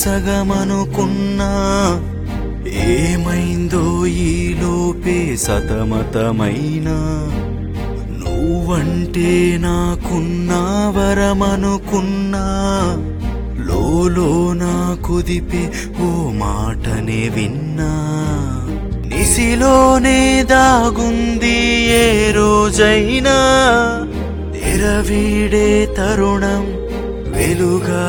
సగమనుకున్నా ఏమైందో ఈ లోపే సతమతమైనా నువ్వంటే నాకున్నా వరమనుకున్నా లోలో నా కుదిపే ఓ మాటనే విన్నా నిసిలోనే దాగుంది ఏ రోజైనా తెరవీడే తరుణం వెలుగా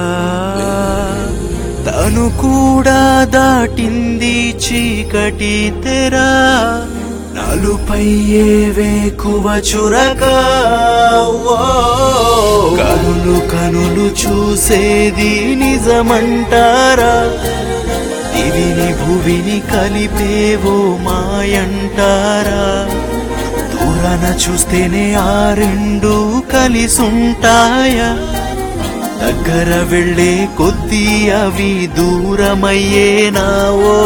తను కూడా దాటింది చీకటి తెరా నలుపై ఏ వేకువ చురగా ఓ. కనులు కనులు చూసేది నిజమంటారా దివిని భువిని కలిపేవో మాయంటారా దూరాన చూస్తేనే ఆ రెండు కలిసుంటాయా దగ్గర వెళ్ళే కొద్దీ అవి దూరమయ్యేనావో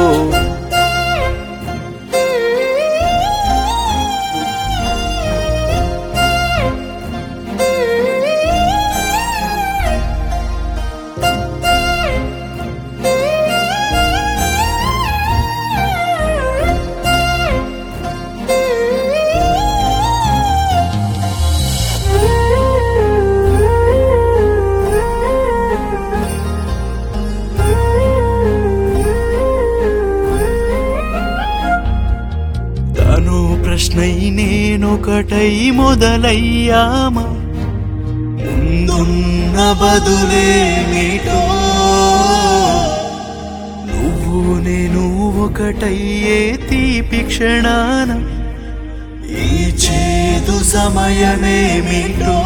తను ప్రశ్నై నేనొకటై మొదలయ్యామా ముందున్న బదులేమిటో నువ్వు నేను ఒకటయ్యే తీపి క్షణాన ఈ చేదు సమయమేమిటో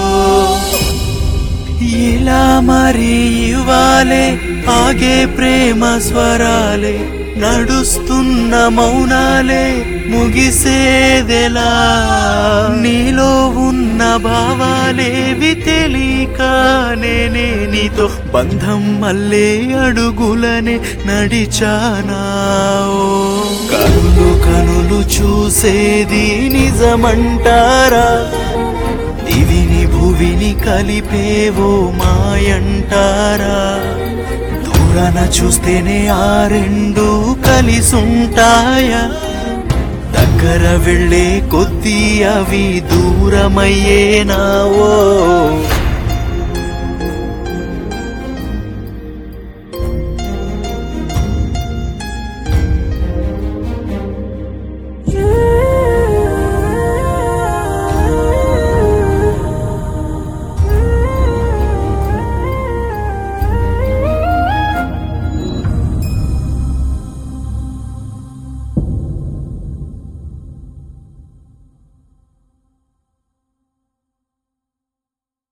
ఇలా మరి ఇవ్వాలే ఆగే ప్రేమ స్వరాలే నడుస్తున్న మౌనాలే ముగిసేదెలా నీలో ఉన్న భావాలేవి తెలియక నేనే నీతో బంధం మళ్ళే అడుగులనే నడిచానా ఓ. కనులు కనులు చూసేది నిజమంటారా దివిని భువిని కలిపేవో మాయంటారా దూరాన చూస్తేనే ఆ రెండు కలిసుంటాయా దగ్గర వెళ్ళే కొద్దీ అవి దూరమయ్యేనావో